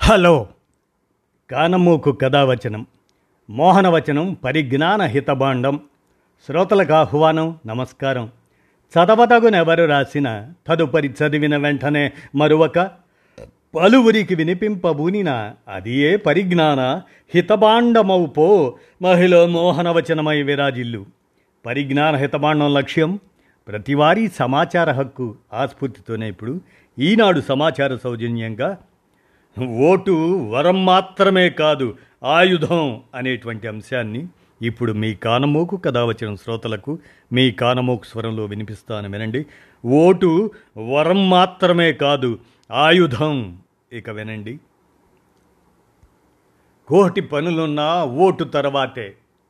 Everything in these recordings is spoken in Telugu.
హలో కానమూకు కథావచనం మోహనవచనం పరిజ్ఞాన హితబాండం శ్రోతలకు ఆహ్వానం నమస్కారం చదవదగునెవరు రాసిన తదుపరి చదివిన వెంటనే మరొక పలువురికి వినిపింపబూనిన అదియే పరిజ్ఞాన హితబాండమౌపో మహిళ మోహనవచనమై విరాజిల్లు పరిజ్ఞాన హితబాండం లక్ష్యం ప్రతివారీ సమాచార హక్కు ఆస్ఫూర్తితోనే ఇప్పుడు ఈనాడు సమాచార సౌజన్యంగా ఓటు వరం మాత్రమే కాదు ఆయుధం అనేటువంటి అంశాన్ని ఇప్పుడు మీ కానమోకు కథ వచ్చిన శ్రోతలకు మీ కానమోకు స్వరంలో వినిపిస్తాను వినండి ఓటు వరం మాత్రమే కాదు ఆయుధం ఇక వినండి కోటి పనులున్నా ఓటు తర్వాతే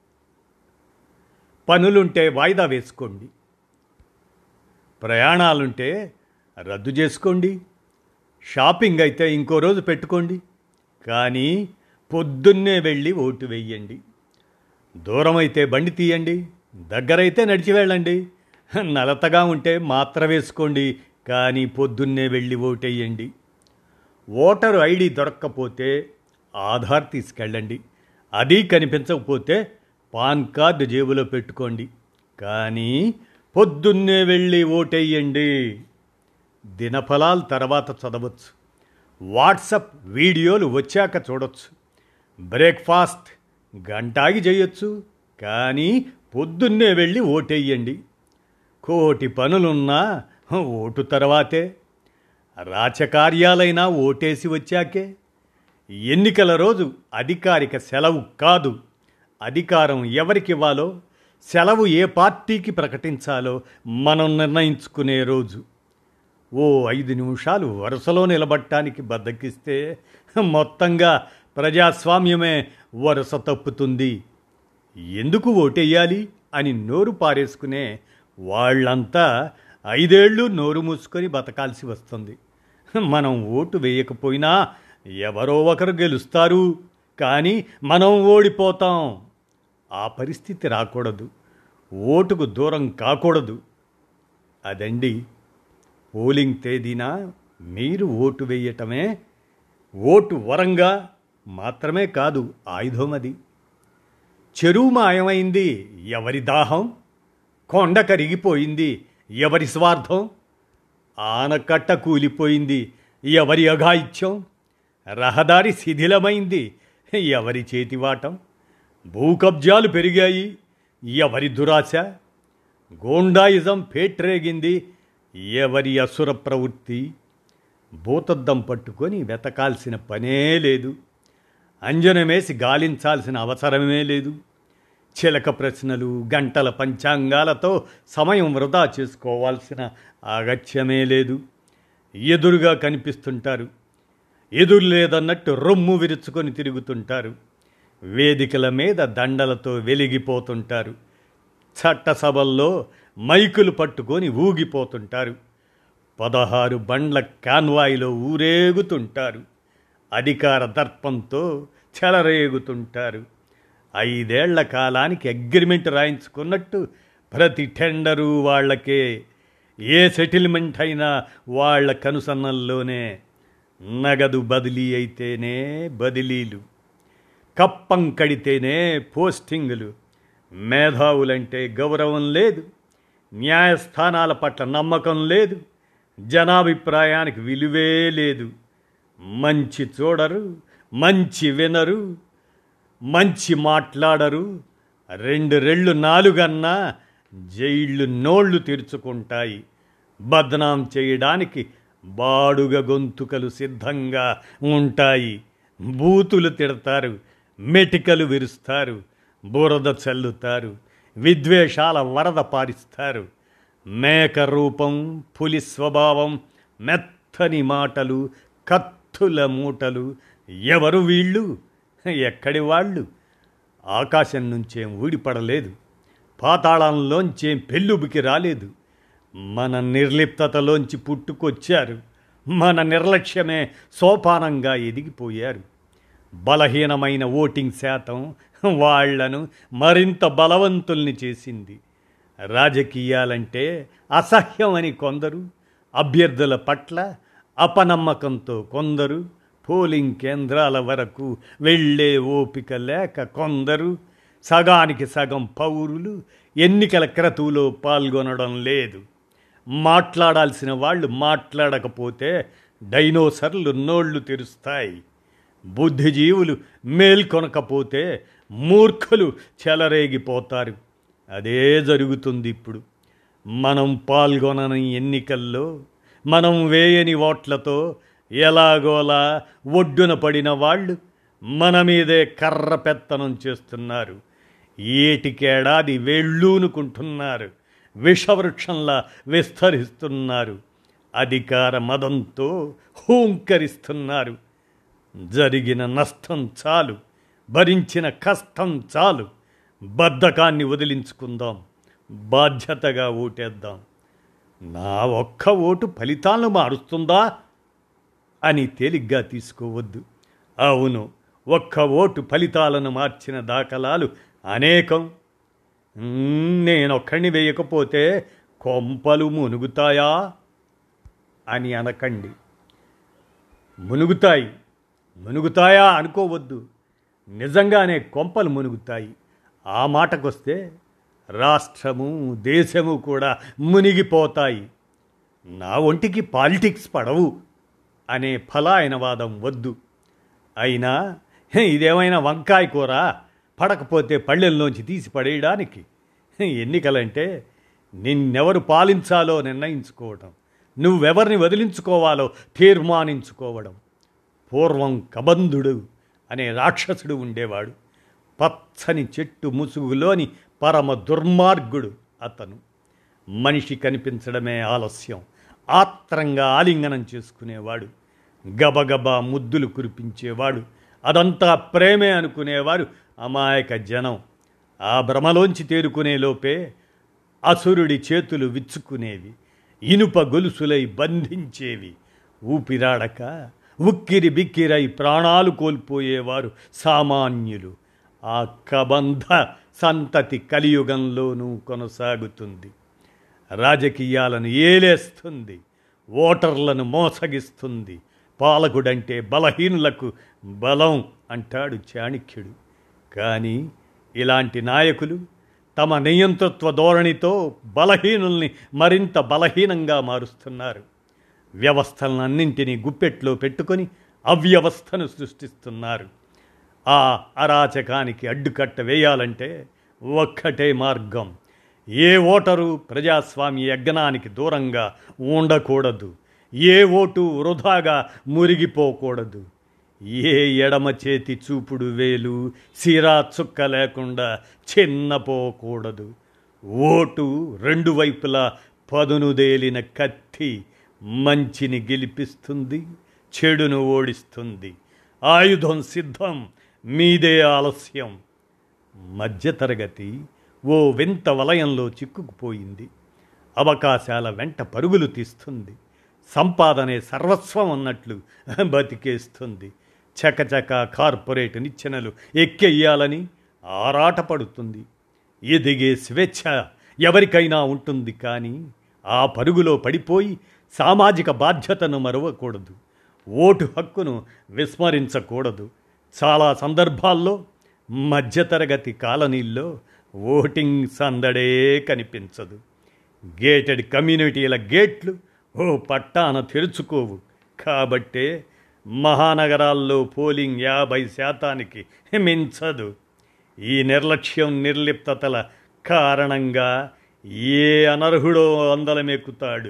పనులుంటే వాయిదా వేసుకోండి ప్రయాణాలుంటే రద్దు చేసుకోండి షాపింగ్ అయితే ఇంకో రోజు పెట్టుకోండి కానీ పొద్దున్నే వెళ్ళి ఓటు వెయ్యండి దూరం అయితే బండి తీయండి దగ్గరైతే నడిచి వెళ్ళండి నలతగా ఉంటే మాత్ర వేసుకోండి కానీ పొద్దున్నే వెళ్ళి ఓటేయండి ఓటరు ఐడి దొరక్కపోతే ఆధార్ తీసుకెళ్ళండి అది కనిపించకపోతే పాన్ కార్డు జేబులో పెట్టుకోండి కానీ పొద్దున్నే వెళ్ళి ఓటేయండి దినఫలాలు తర్వాత చదవచ్చు వాట్సప్ వీడియోలు వచ్చాక చూడొచ్చు బ్రేక్ఫాస్ట్ గంటాగి చేయొచ్చు కానీ పొద్దున్నే వెళ్ళి ఓటేయండి కోటి పనులున్నా ఓటు తర్వాతే రాచకార్యాలైనా ఓటేసి వచ్చాకే ఎన్నికల రోజు అధికారిక సెలవు కాదు అధికారం ఎవరికివ్వాలో సెలవు ఏ పార్టీకి ప్రకటించాలో మనం నిర్ణయించుకునే రోజు ఓ ఐదు నిమిషాలు వరుసలో నిలబడటానికి బద్దకిస్తే మొత్తంగా ప్రజాస్వామ్యమే వరుస తప్పుతుంది ఎందుకు ఓటేయాలి అని నోరు పారేసుకునే వాళ్ళంతా ఐదేళ్లు నోరు మూసుకొని బతకాల్సి వస్తుంది మనం ఓటు వేయకపోయినా ఎవరో ఒకరు గెలుస్తారు కానీ మనం ఓడిపోతాం ఆ పరిస్థితి రాకూడదు ఓటుకు దూరం కాకూడదు అదండి పోలింగ్ తేదీన మీరు ఓటు వేయటమే ఓటు వరంగా మాత్రమే కాదు ఆయుధం అది చెరువు మాయమైంది ఎవరి దాహం కొండ కరిగిపోయింది ఎవరి స్వార్థం ఆనకట్ట కూలిపోయింది ఎవరి అఘాయిత్యం రహదారి శిథిలమైంది ఎవరి చేతివాటం భూకబ్జాలు పెరిగాయి ఎవరి దురాశ గోండాయిజం పేట్రేగింది ఎవరి అసుర ప్రవృత్తి భూతద్దం పట్టుకొని వెతకాల్సిన పనే లేదు అంజనమేసి గాలించాల్సిన అవసరమే లేదు చిలక ప్రశ్నలు గంటల పంచాంగాలతో సమయం వృధా చేసుకోవాల్సిన అగత్యమే లేదు ఎదురుగా కనిపిస్తుంటారు ఎదురు లేదన్నట్టు రొమ్ము విరుచుకొని తిరుగుతుంటారు వేదికల మీద దండలతో వెలిగిపోతుంటారు చట్టసభల్లో మైకులు పట్టుకొని ఊగిపోతుంటారు పదహారు బండ్ల కాన్వాయిలో ఊరేగుతుంటారు అధికార దర్పంతో చెలరేగుతుంటారు ఐదేళ్ల కాలానికి అగ్రిమెంట్ రాయించుకున్నట్టు ప్రతి టెండరు వాళ్ళకే ఏ సెటిల్మెంట్ అయినా వాళ్ళ కనుసన్నల్లోనే నగదు బదిలీ అయితేనే బదిలీలు కప్పం కడితేనే పోస్టింగులు మేధావులంటే గౌరవం లేదు న్యాయస్థానాల పట్ల నమ్మకం లేదు జనాభిప్రాయానికి విలువే లేదు మంచి చూడరు మంచి వినరు మంచి మాట్లాడరు రెండు రెళ్ళు నాలుగన్నా జైళ్ళు నోళ్లు తెరుచుకుంటాయి బద్నాం చేయడానికి బాడుగ గొంతుకలు సిద్ధంగా ఉంటాయి బూతులు తిడతారు మెటికలు విరుస్తారు బురద చల్లుతారు విద్వేషాల వరద పారిస్తారు మేక రూపం పులి స్వభావం మెత్తని మాటలు కత్తుల మూటలు ఎవరు వీళ్ళు ఎక్కడి వాళ్ళు ఆకాశం నుంచేం ఊడిపడలేదు పాతాళంలోంచేం పెళ్ళుబికి రాలేదు మన నిర్లిప్తతలోంచి పుట్టుకొచ్చారు మన నిర్లక్ష్యమే సోపానంగా ఎదిగిపోయారు బలహీనమైన ఓటింగ్ శాతం వాళ్లను మరింత బలవంతుల్ని చేసింది రాజకీయాలంటే అసహ్యం అని కొందరు అభ్యర్థుల పట్ల అపనమ్మకంతో కొందరు పోలింగ్ కేంద్రాల వరకు వెళ్ళే ఓపిక లేక కొందరు సగానికి సగం పౌరులు ఎన్నికల క్రతువులో పాల్గొనడం లేదు మాట్లాడాల్సిన వాళ్ళు మాట్లాడకపోతే డైనోసర్లు నోళ్లు తెరుస్తాయి బుద్ధిజీవులు మేల్కొనకపోతే మూర్ఖులు చెలరేగిపోతారు అదే జరుగుతుంది ఇప్పుడు మనం పాల్గొనని ఎన్నికల్లో మనం వేయని ఓట్లతో ఎలాగోలా ఒడ్డున పడిన వాళ్ళు మన మీదే కర్ర పెత్తనం చేస్తున్నారు ఏటికేడాది వేళ్ళూనుకుంటున్నారు విషవృక్షంలా విస్తరిస్తున్నారు అధికార మదంతో హూంకరిస్తున్నారు జరిగిన నష్టం చాలు భరించిన కష్టం చాలు బద్ధకాన్ని వదిలించుకుందాం బాధ్యతగా ఓటేద్దాం నా ఒక్క ఓటు ఫలితాలను మారుస్తుందా అని తేలిగ్గా తీసుకోవద్దు అవును ఒక్క ఓటు ఫలితాలను మార్చిన దాఖలాలు అనేకం మ్మ్, నేనొక్కడిని వేయకపోతే కొంపలు మునుగుతాయా అని అనకండి మునుగుతాయి మునుగుతాయా అనుకోవద్దు నిజంగానే కొంపలు మునుగుతాయి ఆ మాటకొస్తే రాష్ట్రము దేశము కూడా మునిగిపోతాయి నా ఒంటికి పాలిటిక్స్ పడవు అనే ఫలాయనవాదం వద్దు అయినా హే, ఇదేమైనా వంకాయ కూర పడకపోతే పళ్ళెల్లోంచి తీసి పడేయడానికి హే, ఎన్నికలంటే నిన్నెవరు పాలించాలో నిర్ణయించుకోవడం నువ్వెవరిని వదిలించుకోవాలో తీర్మానించుకోవడం పూర్వం కబంధుడు అనే రాక్షసుడు ఉండేవాడు పచ్చని చెట్టు ముసుగులోని పరమ దుర్మార్గుడు అతను మనిషి కనిపించడమే ఆలస్యం ఆత్రంగా ఆలింగనం చేసుకునేవాడు గబగబా ముద్దులు కురిపించేవాడు అదంతా ప్రేమే అనుకునేవారు అమాయక జనం ఆ భ్రమలోంచి తేరుకునే లోపే అసురుడి చేతులు విచ్చుకునేవి ఇనుప గొలుసులై బంధించేవి ఊపిరాడక ఉక్కిరి బిక్కిరై ప్రాణాలు కోల్పోయేవారు సామాన్యులు ఆ కబంధ సంతతి కలియుగంలోనూ కొనసాగుతుంది రాజకీయాలను ఏలేస్తుంది ఓటర్లను మోసగిస్తుంది పాలకుడంటే బలహీనులకు బలం అంటాడు చాణక్యుడు కానీ ఇలాంటి నాయకులు తమ నియంతృత్వ ధోరణితో బలహీనుల్ని మరింత బలహీనంగా మారుస్తున్నారు వ్యవస్థలన్నింటినీ గుప్పెట్లో పెట్టుకొని అవ్యవస్థను సృష్టిస్తున్నారు ఆ అరాచకానికి అడ్డుకట్ట వేయాలంటే ఒక్కటే మార్గం ఏ ఓటరు ప్రజాస్వామ్య యజ్ఞానికి దూరంగా ఉండకూడదు ఏ ఓటు వృధాగా మురిగిపోకూడదు ఏ ఎడమ చేతి చూపుడు వేలు సిరా చుక్క లేకుండా చిన్నపోకూడదు ఓటు రెండు వైపులా పదునుదేలిన కత్తి మంచిని గెలిపిస్తుంది చెడును ఓడిస్తుంది ఆయుధం సిద్ధం మీదే ఆలస్యం మధ్యతరగతి ఓ వింత వలయంలో చిక్కుకుపోయింది అవకాశాల వెంట పరుగులు తీస్తుంది సంపాదనే సర్వస్వం అన్నట్లు బతికేస్తుంది చకచక కార్పొరేట్ నిచ్చెనలు ఎక్కెయ్యాలని ఆరాటపడుతుంది ఎదిగే స్వేచ్ఛ ఎవరికైనా ఉంటుంది కానీ ఆ పరుగులో పడిపోయి సామాజిక బాధ్యతను మరవకూడదు ఓటు హక్కును విస్మరించకూడదు చాలా సందర్భాల్లో మధ్యతరగతి కాలనీల్లో ఓటింగ్ సందడే కనిపించదు గేటెడ్ కమ్యూనిటీల గేట్లు ఓ పట్టాన తెరుచుకోవు కాబట్టే మహానగరాల్లో పోలింగ్ యాభై శాతానికి మించదు ఈ నిర్లక్ష్యం నిర్లిప్తతల కారణంగా ఏ అనర్హుడో అందలమెక్కుతాడు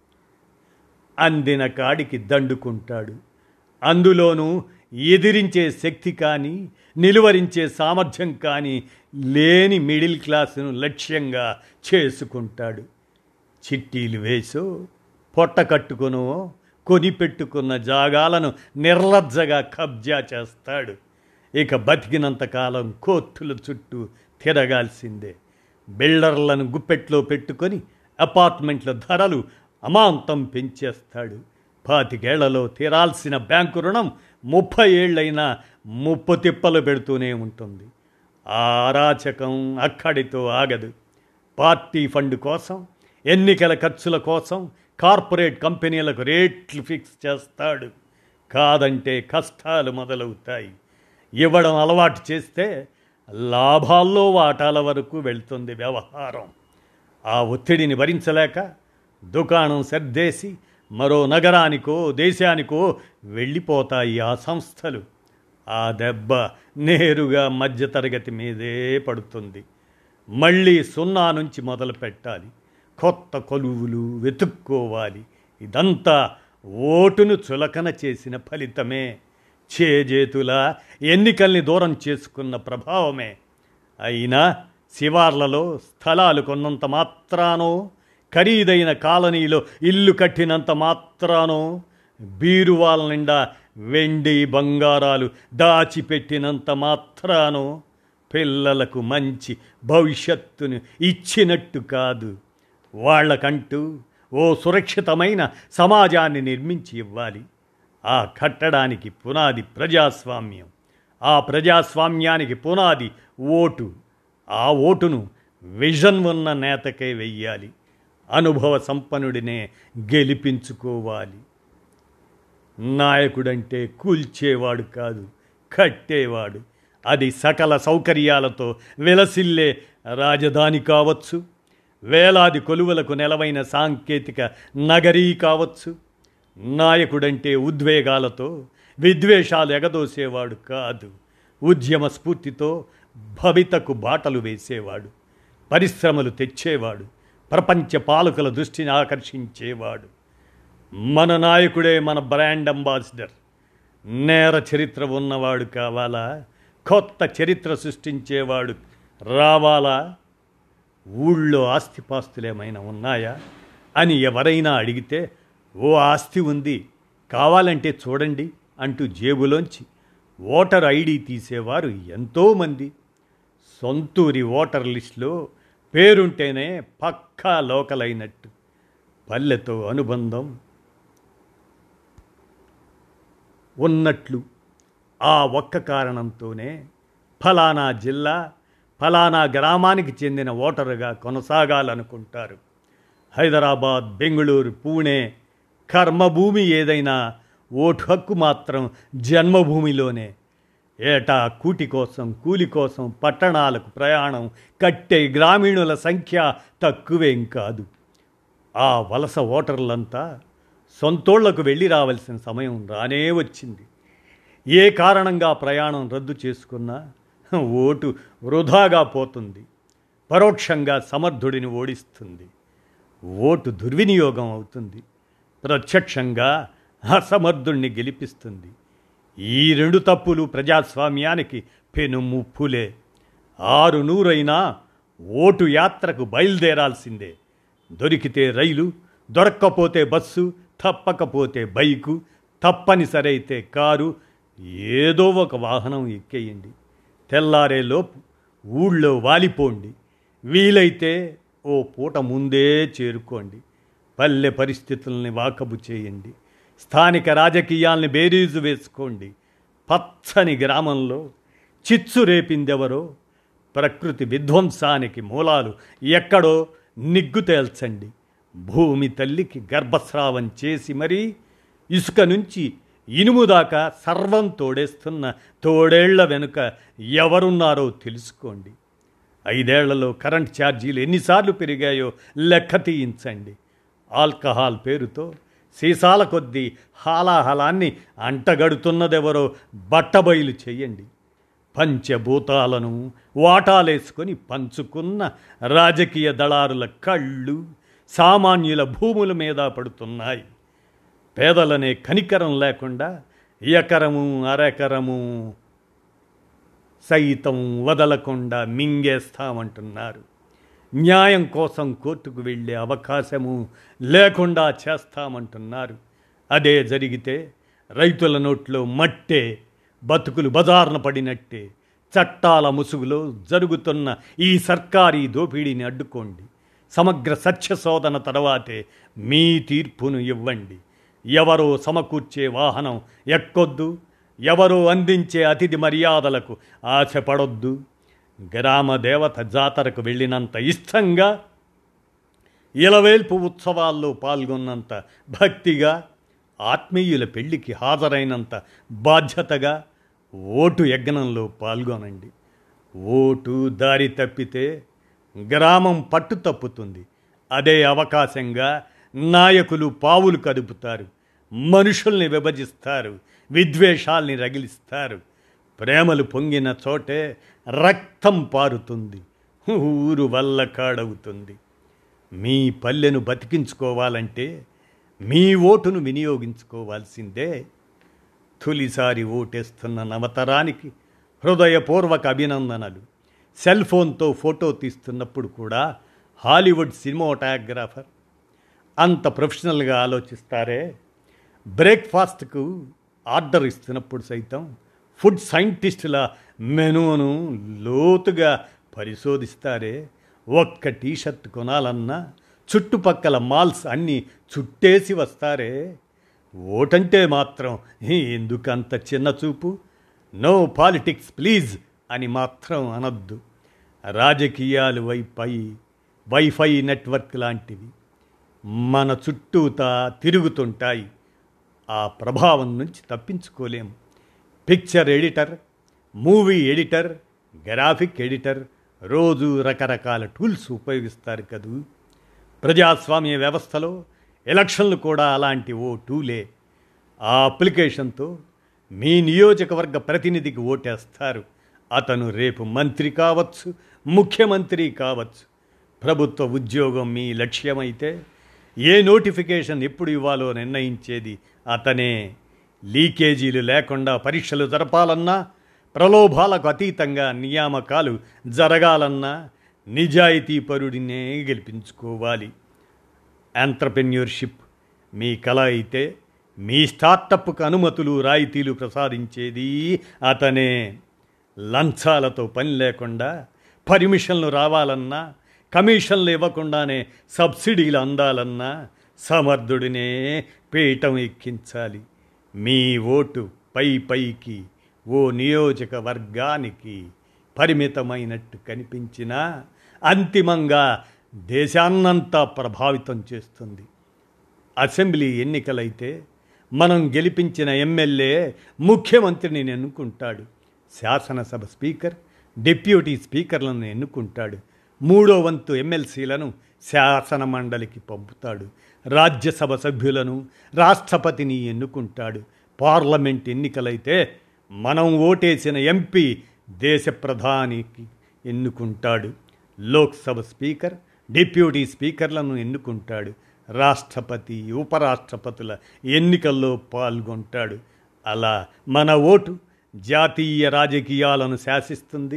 అందిన కాడికి దండుకుంటాడు అందులోనూ ఎదిరించే శక్తి కానీ నిలువరించే సామర్థ్యం కానీ లేని మిడిల్ క్లాసును లక్ష్యంగా చేసుకుంటాడు చిట్టీలు వేసో పొట్ట కట్టుకునో కొనిపెట్టుకున్న జాగాలను నిర్లజ్జగా కబ్జా చేస్తాడు ఇక బతికినంతకాలం కోర్టుల చుట్టూ తిరగాల్సిందే బిల్డర్లను గుప్పెట్లో పెట్టుకొని అపార్ట్మెంట్ల ధరలు అమాంతం పెంచేస్తాడు పాతికేళ్లలో తీరాల్సిన బ్యాంకు రుణం ముప్పై ఏళ్ళైనా ముప్పు తిప్పలు పెడుతూనే ఉంటుంది ఆ అరాచకం అక్కడితో ఆగదు పార్టీ ఫండ్ కోసం ఎన్నికల ఖర్చుల కోసం కార్పొరేట్ కంపెనీలకు రేట్లు ఫిక్స్ చేస్తాడు కాదంటే కష్టాలు మొదలవుతాయి ఇవ్వడం అలవాటు చేస్తే లాభాల్లో వాటాల వరకు వెళ్తుంది వ్యవహారం ఆ ఒత్తిడిని భరించలేక దుకాణం సర్దేసి మరో నగరానికో దేశానికో వెళ్ళిపోతాయి ఆ సంస్థలు ఆ దెబ్బ నేరుగా మధ్యతరగతి మీదే పడుతుంది మళ్ళీ సున్నా నుంచి మొదలు పెట్టాలి కొత్త కొలువులు వెతుక్కోవాలి ఇదంతా ఓటును చులకన చేసిన ఫలితమే చేజేతుల ఎన్నికల్ని దూరం చేసుకున్న ప్రభావమే అయినా శివార్లలో స్థలాలు కొన్నంత మాత్రానో ఖరీదైన కాలనీలో ఇల్లు కట్టినంత మాత్రానో బీరువాల నిండా వెండి బంగారాలు దాచిపెట్టినంత మాత్రానో పిల్లలకు మంచి భవిష్యత్తును ఇచ్చినట్టు కాదు వాళ్ళకంటూ ఓ సురక్షితమైన సమాజాన్ని నిర్మించి ఇవ్వాలి ఆ కట్టడానికి పునాది ప్రజాస్వామ్యం ఆ ప్రజాస్వామ్యానికి పునాది ఓటు ఆ ఓటును విజన్ ఉన్న నేతకే వెయ్యాలి అనుభవ సంపన్నుడినే గెలిపించుకోవాలి నాయకుడంటే కూల్చేవాడు కాదు కట్టేవాడు అది సకల సౌకర్యాలతో విలసిల్లే రాజధాని కావచ్చు వేలాది కొలువులకు నెలవైన సాంకేతిక నగరీ కావచ్చు నాయకుడంటే ఉద్వేగాలతో విద్వేషాలు ఎగదోసేవాడు కాదు ఉద్యమ స్ఫూర్తితో భవితకు బాటలు వేసేవాడు పరిశ్రమలు తెచ్చేవాడు ప్రపంచ పాలకుల దృష్టిని ఆకర్షించేవాడు మన నాయకుడే మన బ్రాండ్ అంబాసిడర్ నేర చరిత్ర ఉన్నవాడు కావాలా కొత్త చరిత్ర సృష్టించేవాడు రావాలా ఊళ్ళో ఆస్తిపాస్తులు ఏమైనా ఉన్నాయా అని ఎవరైనా అడిగితే ఓ ఆస్తి ఉంది కావాలంటే చూడండి అంటూ జేబులోంచి ఓటర్ ఐడి తీసేవారు ఎంతోమంది సొంతూరి ఓటర్ లిస్టులో పేరుంటేనే పక్కా లోకల్ అయినట్టు పల్లెతో అనుబంధం ఉన్నట్లు ఆ ఒక్క కారణంతోనే ఫలానా జిల్లా ఫలానా గ్రామానికి చెందిన ఓటరుగా కొనసాగాలనుకుంటారు హైదరాబాద్ బెంగళూరు పూణే కర్మభూమి ఏదైనా ఓటు హక్కు మాత్రం జన్మభూమిలోనే ఏటా కూటి కోసం కూలి కోసం పట్టణాలకు ప్రయాణం కట్టే గ్రామీణుల సంఖ్య తక్కువేం కాదు ఆ వలస ఓటర్లంతా సొంతోళ్లకు వెళ్ళి రావాల్సిన సమయం రానే వచ్చింది ఏ కారణంగా ప్రయాణం రద్దు చేసుకున్నా ఓటు వృధాగా పోతుంది పరోక్షంగా సమర్థుడిని ఓడిస్తుంది ఓటు దుర్వినియోగం అవుతుంది ప్రత్యక్షంగా అసమర్థుణ్ణి గెలిపిస్తుంది ఈ రెండు తప్పులు ప్రజాస్వామ్యానికి పెనుముప్పులే ఆరు నూరైనా ఓటు యాత్రకు బయలుదేరాల్సిందే దొరికితే రైలు దొరక్కపోతే బస్సు తప్పకపోతే బైకు తప్పనిసరైతే కారు ఏదో ఒక వాహనం ఎక్కేయండి తెల్లారేలోపు ఊళ్ళో వాలిపోండి వీలైతే ఓ పూట ముందే చేరుకోండి పల్లె పరిస్థితుల్ని వాకబు చేయండి స్థానిక రాజకీయాల్ని బేరీజు వేసుకోండి పచ్చని గ్రామంలో చిచ్చు రేపిందెవరో ప్రకృతి విధ్వంసానికి మూలాలు ఎక్కడో నిగ్గు తేల్చండి భూమి తల్లికి గర్భస్రావం చేసి మరీ ఇసుక నుంచి ఇనుము దాకా సర్వం తోడేస్తున్న తోడేళ్ల వెనుక ఎవరున్నారో తెలుసుకోండి ఐదేళ్లలో కరెంట్ ఛార్జీలు ఎన్నిసార్లు పెరిగాయో లెక్క తీయించండి ఆల్కహాల్ పేరుతో సీసాల కొద్దీ హాలాహలాన్ని అంటగడుతున్నదెవరో బట్టబయలు చెయ్యండి పంచభూతాలను వాటాలేసుకొని పంచుకున్న రాజకీయ దళారుల కళ్ళు సామాన్యుల భూముల మీద పడుతున్నాయి పేదలనే కనికరం లేకుండా ఎకరము అరెకరము సైతం వదలకుండా మింగేస్తామంటున్నారు న్యాయం కోసం కోర్టుకు వెళ్ళే అవకాశము లేకుండా చేస్తామంటున్నారు అదే జరిగితే రైతుల నోట్లో మట్టే బతుకులు బజార్న పడినట్టే చట్టాల ముసుగులో జరుగుతున్న ఈ సర్కారీ దోపిడీని అడ్డుకోండి సమగ్ర సత్య శోధన తర్వాతే మీ తీర్పును ఇవ్వండి ఎవరో సమకూర్చే వాహనం ఎక్కొద్దు ఎవరో అందించే అతిథి మర్యాదలకు ఆశపడొద్దు గ్రామ దేవత జాతరకు వెళ్ళినంత ఇష్టంగా ఇలవేల్పు ఉత్సవాల్లో పాల్గొన్నంత భక్తిగా ఆత్మీయుల పెళ్లికి హాజరైనంత బాధ్యతగా ఓటు యజ్ఞంలో పాల్గొనండి ఓటు దారి తప్పితే గ్రామం పట్టు తప్పుతుంది అదే అవకాశంగా నాయకులు పావులు కదుపుతారు మనుషుల్ని విభజిస్తారు విద్వేషాల్ని రగిలిస్తారు ప్రేమలు పొంగిన చోటే రక్తం పారుతుంది ఊరు వల్ల కాడవుతుంది మీ పల్లెను బతికించుకోవాలంటే మీ ఓటును వినియోగించుకోవాల్సిందే తొలిసారి ఓటేస్తున్న నవతరానికి హృదయపూర్వక అభినందనలు సెల్ ఫోన్తో ఫోటో తీస్తున్నప్పుడు కూడా హాలీవుడ్ సినిమాటోగ్రాఫర్ అంత ప్రొఫెషనల్గా ఆలోచిస్తారే బ్రేక్ఫాస్ట్కు ఆర్డర్ ఇస్తున్నప్పుడు సైతం ఫుడ్ సైంటిస్టుల మెనూను లోతుగా పరిశోధిస్తారే ఒక్క టీషర్ట్ కొనాలన్నా చుట్టుపక్కల మాల్స్ అన్నీ చుట్టేసి వస్తారే ఓటంటే మాత్రం ఎందుకంత చిన్న చూపు నో పాలిటిక్స్ ప్లీజ్ అని మాత్రం అనొద్దు రాజకీయాలు వైపై వైఫై నెట్వర్క్ లాంటివి మన చుట్టూతా తిరుగుతుంటాయి ఆ ప్రభావం నుంచి తప్పించుకోలేము picture editor movie editor graphic editor రోజు రకరకాల టూల్స్ ఉపయోగిస్తారు కదూ ప్రజాస్వామ్య వ్యవస్థలో ఎలక్షన్లు కూడా అలాంటి ఓ టూలే ఆ అప్లికేషన్తో మీ నియోజకవర్గ ప్రతినిధికి ఓటేస్తారు అతను రేపు మంత్రి కావచ్చు ముఖ్యమంత్రి కావచ్చు ప్రభుత్వ ఉద్యోగం మీ లక్ష్యమైతే ఏ నోటిఫికేషన్ ఎప్పుడు ఇవ్వాలో నిర్ణయించేది అతనే లీకేజీలు లేకుండా పరీక్షలు జరపాలన్నా ప్రలోభాలకు అతీతంగా నియామకాలు జరగాలన్నా నిజాయితీపరుడినే గెలిపించుకోవాలి ఎంటర్ప్రెన్యూర్షిప్ మీ కళ అయితే మీ స్టార్టప్కు అనుమతులు రాయితీలు ప్రసాదించేది అతనే లంచాలతో పని లేకుండా పర్మిషన్లు రావాలన్నా కమిషన్లు ఇవ్వకుండానే సబ్సిడీలు అందాలన్నా సమర్థుడినే పీఠం ఎక్కించాలి మీ ఓటు పై పైకి ఓ నియోజకవర్గానికి పరిమితమైనట్టు కనిపించినా అంతిమంగా దేశాన్నంతా ప్రభావితం చేస్తుంది అసెంబ్లీ ఎన్నికలైతే మనం గెలిపించిన ఎమ్మెల్యే ముఖ్యమంత్రిని ఎన్నుకుంటాడు శాసనసభ స్పీకర్ డిప్యూటీ స్పీకర్లను ఎన్నుకుంటాడు మూడో వంతు ఎమ్మెల్సీలను శాసన మండలికి పంపుతాడు రాజ్యసభ సభ్యులను రాష్ట్రపతిని ఎన్నుకుంటాడు పార్లమెంట్ ఎన్నికలైతే మనం ఓటేసిన ఎంపీ దేశ ప్రధానికి ఎన్నుకుంటాడు లోక్సభ స్పీకర్ డిప్యూటీ స్పీకర్లను ఎన్నుకుంటాడు రాష్ట్రపతి ఉపరాష్ట్రపతుల ఎన్నికల్లో పాల్గొంటాడు అలా మన ఓటు జాతీయ రాజకీయాలను శాసిస్తుంది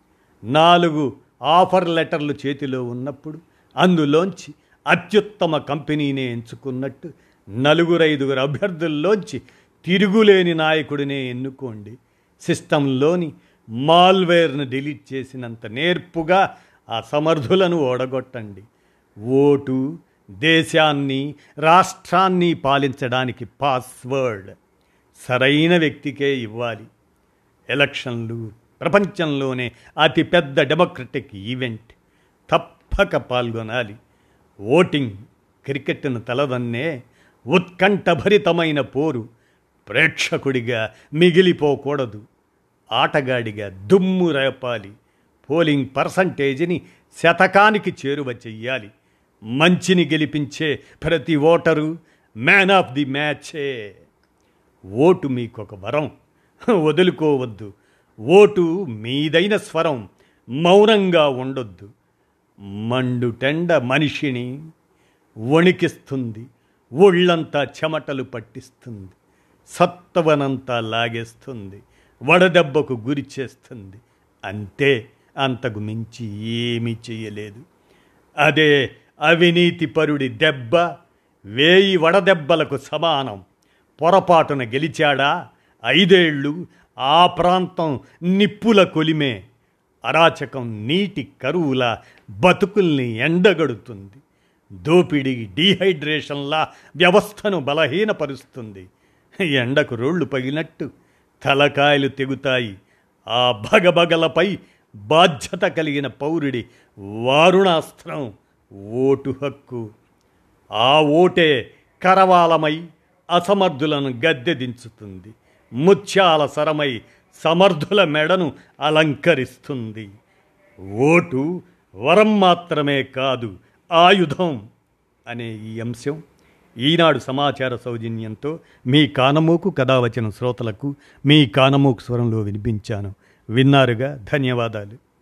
నాలుగు ఆఫర్ లెటర్లు చేతిలో ఉన్నప్పుడు అందులోంచి అత్యుత్తమ కంపెనీనే ఎంచుకున్నట్టు నలుగురైదుగురు అభ్యర్థుల్లోంచి తిరుగులేని నాయకుడినే ఎన్నుకోండి సిస్టంలోని మాల్వేర్ను డిలీట్ చేసినంత నేర్పుగా అసమర్థులను ఓడగొట్టండి ఓటు దేశాన్ని రాష్ట్రాన్ని పాలించడానికి పాస్వర్డ్ సరైన వ్యక్తికే ఇవ్వాలి ఎలక్షన్లు ప్రపంచంలోనే అతిపెద్ద డెమోక్రటిక్ ఈవెంట్ తప్పక పాల్గొనాలి ఓటింగ్ క్రికెట్ను తలదన్నే ఉత్కంఠభరితమైన పోరు ప్రేక్షకుడిగా మిగిలిపోకూడదు ఆటగాడిగా దుమ్ము రేపాలి పోలింగ్ పర్సంటేజ్ని శతకానికి చేరువ చెయ్యాలి మంచిని గెలిపించే ప్రతి ఓటరు మ్యాన్ ఆఫ్ ది మ్యాచే ఓటు మీకొక వరం వదులుకోవద్దు ఓటు మీదైన స్వరం మౌనంగా ఉండొద్దు మండుటెండ మనిషిని వణికిస్తుంది ఒళ్ళంతా చెమటలు పట్టిస్తుంది సత్తవనంతా లాగేస్తుంది వడదెబ్బకు గురి చేస్తుంది అంతే అంతకు మించి ఏమీ చేయలేదు అదే అవినీతి పరుడి దెబ్బ వేయి వడదెబ్బలకు సమానం పొరపాటున గెలిచాడా ఐదేళ్లు ఆ ప్రాంతం నిప్పుల కొలిమే అరాచకం నీటి కరువుల బతుకుల్ని ఎండగడుతుంది దోపిడీ డీహైడ్రేషన్లా వ్యవస్థను బలహీనపరుస్తుంది ఎండకు రోళ్లు పగినట్టు తలకాయలు తెగుతాయి ఆ భగభగలపై బాధ్యత కలిగిన పౌరుడి వారుణాస్త్రం ఓటు హక్కు ఆ ఓటే కరవాలమై అసమర్థులను గద్దె దించుతుంది ముత్యాల సరమై సమర్థుల మెడను అలంకరిస్తుంది ఓటు వరం మాత్రమే కాదు ఆయుధం అనే ఈ అంశం ఈనాడు సమాచార సౌజన్యంతో మీ కానమోకు కథ వచ్చిన శ్రోతలకు మీ కానమోకు స్వరంలో వినిపించాను విన్నారుగా ధన్యవాదాలు